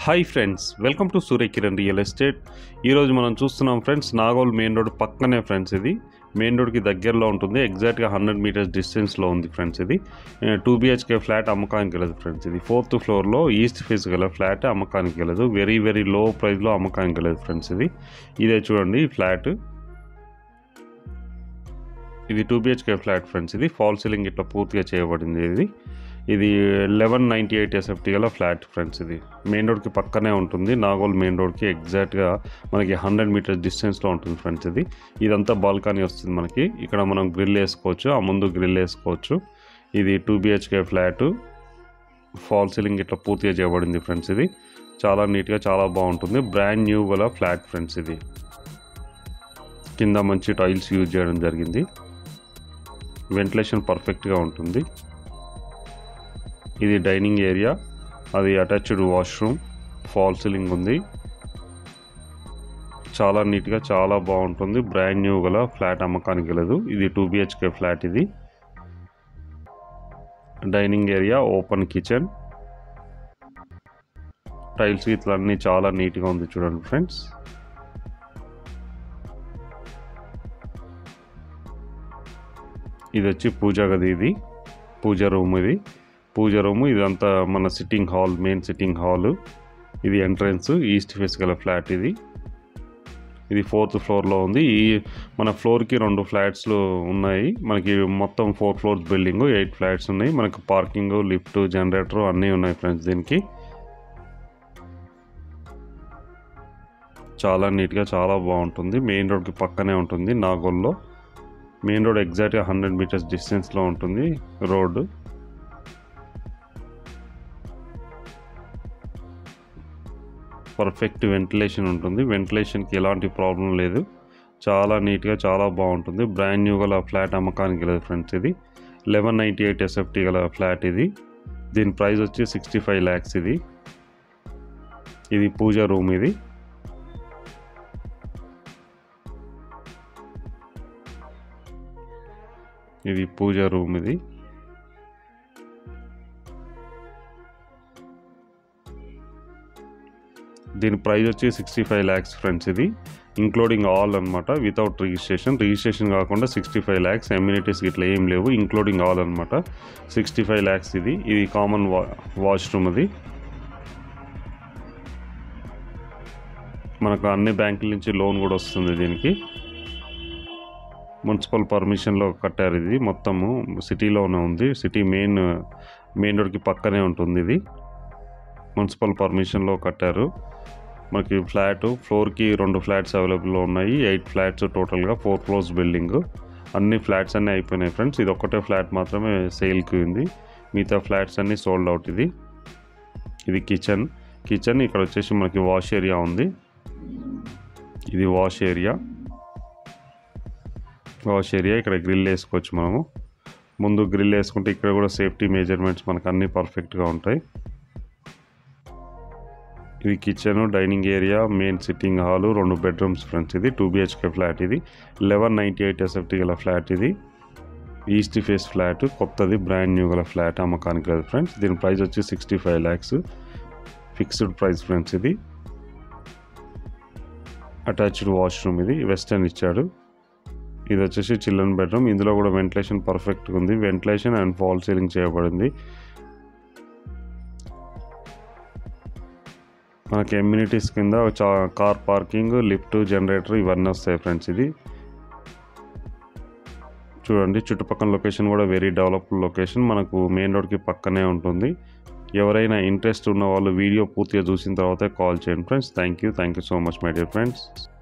hi friends welcome to Surya Kiran real estate ఈరోజు మనం చూస్తున్నాం ఫ్రెండ్స్ నాగోల్ మెయిన్ రోడ్ పక్కనే ఫ్రెండ్స్ ఇది మెయిన్ రోడ్కి దగ్గరలో ఉంటుంది ఎగ్జాక్ట్గా హండ్రెడ్ మీటర్స్ డిస్టెన్స్లో ఉంది ఫ్రెండ్స్ ఇది టూ బిహెచ్కే ఫ్లాట్ అమ్మకానికి వెళ్ళదు ఫ్రెండ్స్ ఇది ఫోర్త్ ఫ్లోర్లో ఈస్ట్ ఫేస్ గల ఫ్లాట్ అమ్మకానికి వెళ్ళదు వెరీ వెరీ లో ప్రైస్లో అమ్మకానికి వెళ్ళదు ఫ్రెండ్స్ ఇది ఇదే చూడండి ఈ ఫ్లాట్ ఇది టూ బిహెచ్కే ఫ్లాట్ ఫ్రెండ్స్ ఇది ఫాల్ సీలింగ్ ఇట్లా పూర్తిగా చేయబడింది ఇది ఇది లెవెన్ నైంటీ ఎయిట్ ఎస్ఎఫ్టీ గల ఫ్లాట్ ఫ్రెండ్స్ ఇది మెయిన్ రోడ్కి పక్కనే ఉంటుంది నాగోల్ మెయిన్ రోడ్కి ఎగ్జాక్ట్గా మనకి హండ్రెడ్ మీటర్స్ డిస్టెన్స్లో ఉంటుంది ఫ్రెండ్స్ ఇది ఇదంతా బాల్కనీ వస్తుంది మనకి ఇక్కడ మనం గ్రిల్ వేసుకోవచ్చు ఆ ముందు గ్రిల్ వేసుకోవచ్చు ఇది two BHK flat fall ceiling ఇట్లా పూర్తిగా చేయబడింది ఫ్రెండ్స్ ఇది చాలా నీట్గా చాలా బాగుంటుంది బ్రాండ్ న్యూ గల ఫ్లాట్ ఫ్రెండ్స్ ఇది కింద మంచి టైల్స్ యూజ్ చేయడం జరిగింది వెంటిలేషన్ పర్ఫెక్ట్గా ఉంటుంది ఇది డైనింగ్ ఏరియా అది అటాచ్డ్ వాష్రూమ్ ఫాల్ సీలింగ్ ఉంది చాలా నీట్గా చాలా బాగుంటుంది బ్రాండ్ న్యూ గల ఫ్లాట్ అమ్మకానికి వెళ్ళదు ఇది టూ బిహెచ్కే ఫ్లాట్ ఇది dining area open kitchen tiles ఇట్లా అన్నీ చాలా నీట్గా ఉంది చూడండి ఫ్రెండ్స్ ఇది వచ్చి పూజా గది ఇది పూజ రూమ్ ఇది పూజ రూమ్ ఇదంతా మన sitting hall main sitting hall ఇది ఎంట్రన్స్ ఈస్ట్ ఫేస్ గల ఫ్లాట్ ఇది ఇది ఫోర్త్ ఫ్లోర్లో ఉంది ఈ మన ఫ్లోర్కి రెండు ఫ్లాట్స్లు ఉన్నాయి మనకి మొత్తం four floors building eight flats ఉన్నాయి మనకి పార్కింగ్ లిఫ్ట్ జనరేటర్ అన్నీ ఉన్నాయి ఫ్రెండ్స్ దీనికి చాలా నీట్గా చాలా బాగుంటుంది మెయిన్ రోడ్కి పక్కనే ఉంటుంది నాగోల్లో మెయిన్ రోడ్ ఎగ్జాక్ట్గా హండ్రెడ్ మీటర్స్ డిస్టెన్స్లో ఉంటుంది రోడ్డు పర్ఫెక్ట్ వెంటిలేషన్ ఉంటుంది వెంటిలేషన్కి ఎలాంటి ప్రాబ్లం లేదు చాలా నీట్గా చాలా బాగుంటుంది బ్రాండ్ న్యూ గల ఫ్లాట్ అమ్మకానికి లేదు ఫ్రెండ్స్ ఇది లెవెన్ నైంటీ ఎయిట్ ఎస్ఎఫ్టీ గల ఫ్లాట్ ఇది దీని ప్రైస్ వచ్చి సిక్స్టీ ఫైవ్ ల్యాక్స్ ఇది ఇది పూజ రూమ్ ఇది ఇది పూజ రూమ్ ఇది దీని ప్రైస్ వచ్చి సిక్స్టీ ఫైవ్ ల్యాక్స్ ఫ్రెండ్స్ ఇది ఇంక్లూడింగ్ ఆల్ అనమాట వితౌట్ రిజిస్ట్రేషన్ రిజిస్ట్రేషన్ కాకుండా సిక్స్టీ ఫైవ్ ల్యాక్స్ ఎమ్యూనిటీస్ ఇట్లా ఏం లేవు ఇంక్లూడింగ్ ఆల్ అనమాట సిక్స్టీ ఫైవ్ ల్యాక్స్ ఇది ఇది కామన్ వా వాష్రూమ్ అది మనకు అన్ని బ్యాంకుల నుంచి లోన్ కూడా వస్తుంది దీనికి మున్సిపల్ పర్మిషన్లో కట్టారు ఇది మొత్తము సిటీలోనే ఉంది సిటీ మెయిన్ మెయిన్ రోడ్కి పక్కనే ఉంటుంది ఇది మున్సిపల్ పర్మిషన్లో కట్టారు మనకి ఫ్లాట్ ఫ్లోర్కి రెండు ఫ్లాట్స్ అవైలబుల్లో ఉన్నాయి ఎయిట్ ఫ్లాట్స్ టోటల్గా ఫోర్ ఫ్లోర్స్ బిల్డింగ్ అన్ని ఫ్లాట్స్ అన్నీ అయిపోయినాయి ఫ్రెండ్స్ ఇది ఒక్కటే ఫ్లాట్ మాత్రమే సేల్కి ఉంది మిగతా ఫ్లాట్స్ అన్నీ సోల్డ్ అవుట్ ఇది ఇది కిచెన్ కిచెన్ ఇక్కడ వచ్చేసి మనకి వాష్ ఏరియా ఉంది ఇది వాష్ ఏరియా వాష్ ఏరియా ఇక్కడ గ్రిల్ వేసుకోవచ్చు మనము ముందు గ్రిల్ వేసుకుంటే ఇక్కడ కూడా సేఫ్టీ మెజర్మెంట్స్ మనకు అన్నీ పర్ఫెక్ట్గా ఉంటాయి ఇది kitchen dining area main sitting hall రెండు బెడ్రూమ్స్ ఫ్రెండ్స్ ఇది టూ బిహెచ్కే ఫ్లాట్ ఇది లెవెన్ నైంటీ ఎయిట్ ఎస్ఎఫ్టీ గల ఫ్లాట్ ఇది ఈస్ట్ ఫేస్ ఫ్లాట్ కొత్తది బ్రాండ్ న్యూ గల ఫ్లాట్ అమ్మకానికి లేదు ఫ్రెండ్స్ దీని ప్రైస్ వచ్చి sixty five lakhs fixed price friends ఇది అటాచ్డ్ వాష్రూమ్ ఇది వెస్టర్న్ ఇచ్చాడు ఇది వచ్చేసి చిల్డ్రన్ బెడ్రూమ్ ఇందులో కూడా వెంటిలేషన్ పర్ఫెక్ట్గా ఉంది వెంటిలేషన్ అండ్ ఫాల్ సీలింగ్ చేయబడింది మనకి ఎమ్యూనిటీస్ కింద చా కార్ పార్కింగ్ లిఫ్ట్ జనరేటర్ ఇవన్నీ వస్తాయి ఫ్రెండ్స్ ఇది చూడండి చుట్టుపక్కల లొకేషన్ కూడా వెరీ డెవలప్డ్ లొకేషన్ మనకు మెయిన్ రోడ్కి పక్కనే ఉంటుంది ఎవరైనా ఇంట్రెస్ట్ ఉన్న వాళ్ళు వీడియో పూర్తిగా చూసిన తర్వాతే కాల్ చేయండి friends thank you thank you so much my dear friends